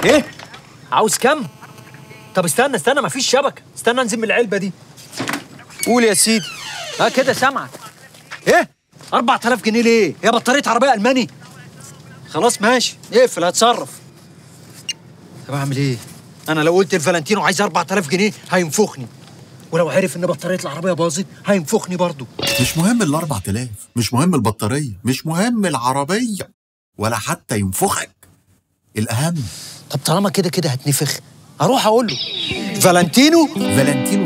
ايه عاوز كم طب استنى استنى مفيش شبكه استنى انزل من العلبه دي قول يا سيدي اه كده سامعك ايه 4000 جنيه ليه هي بطاريه عربيه الماني خلاص ماشي اقفل هتصرف طب اعمل ايه انا لو قلت لفالنتينو عايز 4000 جنيه هينفخني ولو عرف ان بطاريه العربيه باظت هينفخني برضه مش مهم ال 4000 مش مهم البطارية مش مهم العربية ولا حتى ينفخك الأهم طب طالما كده كده هتنفخ اروح اقول له فالنتينو فالنتينو